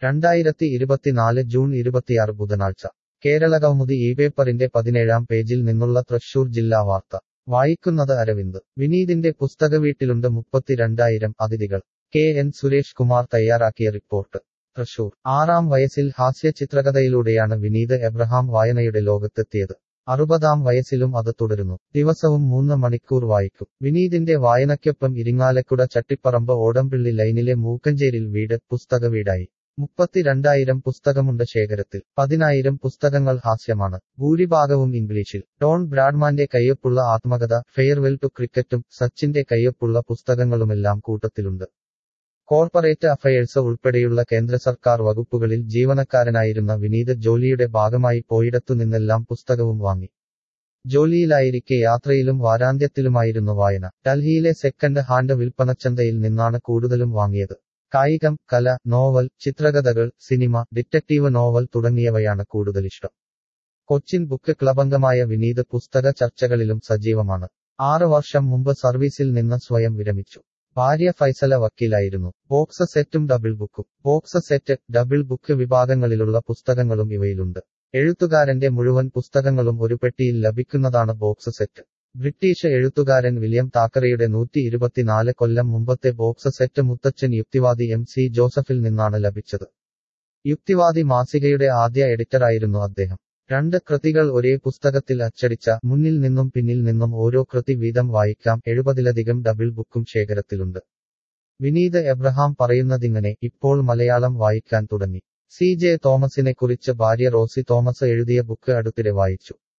രണ്ടായിരത്തി ഇരുപത്തിനാല് ജൂൺ ഇരുപത്തിയാറ് ബുധനാഴ്ച കേരളകൗമുദി ഈ പേപ്പറിന്റെ പതിനേഴാം പേജിൽ നിന്നുള്ള തൃശൂർ ജില്ലാ വാർത്ത വായിക്കുന്നത് അരവിന്ദ് വിനീതിന്റെ പുസ്തക വീട്ടിലുണ്ട് മുപ്പത്തിരണ്ടായിരം അതിഥികൾ കെ എൻ സുരേഷ് കുമാർ തയ്യാറാക്കിയ റിപ്പോർട്ട് തൃശൂർ ആറാം വയസ്സിൽ ഹാസ്യ ചിത്രകഥയിലൂടെയാണ് വിനീത് എബ്രഹാം വായനയുടെ ലോകത്തെത്തിയത് അറുപതാം വയസ്സിലും അത് തുടരുന്നു ദിവസവും മൂന്ന് മണിക്കൂർ വായിക്കും വിനീതിന്റെ വായനയ്ക്കൊപ്പം ഇരിങ്ങാലക്കുട ചട്ടിപ്പറമ്പ് ഓടമ്പിള്ളി ലൈനിലെ മൂക്കഞ്ചേരിൽ വീട് പുസ്തക വീടായി മുപ്പത്തിരണ്ടായിരം പുസ്തകമുണ്ട് ശേഖരത്തിൽ പതിനായിരം പുസ്തകങ്ങൾ ഹാസ്യമാണ് ഭൂരിഭാഗവും ഇംഗ്ലീഷിൽ ടോൺ ബ്രാഡ്മാന്റെ കയ്യൊപ്പുള്ള ആത്മകഥ ഫെയർവെൽ ടു ക്രിക്കറ്റും സച്ചിന്റെ കയ്യൊപ്പുള്ള പുസ്തകങ്ങളുമെല്ലാം കൂട്ടത്തിലുണ്ട് കോർപ്പറേറ്റ് അഫയേഴ്സ് ഉൾപ്പെടെയുള്ള കേന്ദ്ര സർക്കാർ വകുപ്പുകളിൽ ജീവനക്കാരനായിരുന്ന വിനീത് ജോലിയുടെ ഭാഗമായി പോയിടത്തു നിന്നെല്ലാം പുസ്തകവും വാങ്ങി ജോലിയിലായിരിക്കെ യാത്രയിലും വാരാന്ത്യത്തിലുമായിരുന്നു വായന ഡൽഹിയിലെ സെക്കൻഡ് ഹാൻഡ് വിൽപ്പനച്ചന്തയിൽ നിന്നാണ് കൂടുതലും വാങ്ങിയത് കായികം കല നോവൽ ചിത്രകഥകൾ സിനിമ ഡിറ്റക്റ്റീവ് നോവൽ തുടങ്ങിയവയാണ് കൂടുതലിഷ്ടം കൊച്ചിൻ ബുക്ക് ക്ലബംഗമായ വിനീത് പുസ്തക ചർച്ചകളിലും സജീവമാണ് ആറ് വർഷം മുമ്പ് സർവീസിൽ നിന്ന് സ്വയം വിരമിച്ചു ഭാര്യ ഫൈസല വക്കീലായിരുന്നു ബോക്സ് സെറ്റും ഡബിൾ ബുക്കും ബോക്സ് സെറ്റ് ഡബിൾ ബുക്ക് വിഭാഗങ്ങളിലുള്ള പുസ്തകങ്ങളും ഇവയിലുണ്ട് എഴുത്തുകാരന്റെ മുഴുവൻ പുസ്തകങ്ങളും ഒരു പെട്ടിയിൽ ലഭിക്കുന്നതാണ് ബോക്സ് സെറ്റ് ബ്രിട്ടീഷ് എഴുത്തുകാരൻ വില്യം താക്കറയുടെ നൂറ്റി ഇരുപത്തിനാല് കൊല്ലം മുമ്പത്തെ ബോക്സ് സെറ്റ് മുത്തച്ഛൻ യുക്തിവാദി എം സി ജോസഫിൽ നിന്നാണ് ലഭിച്ചത് യുക്തിവാദി മാസികയുടെ ആദ്യ എഡിറ്ററായിരുന്നു അദ്ദേഹം രണ്ട് കൃതികൾ ഒരേ പുസ്തകത്തിൽ അച്ചടിച്ച മുന്നിൽ നിന്നും പിന്നിൽ നിന്നും ഓരോ കൃതി വീതം വായിക്കാം എഴുപതിലധികം ഡബിൾ ബുക്കും ശേഖരത്തിലുണ്ട് വിനീത് എബ്രഹാം പറയുന്നതിങ്ങനെ ഇപ്പോൾ മലയാളം വായിക്കാൻ തുടങ്ങി സി ജെ തോമസിനെ കുറിച്ച് ഭാര്യ റോസി തോമസ് എഴുതിയ ബുക്ക് അടുത്തിടെ വായിച്ചു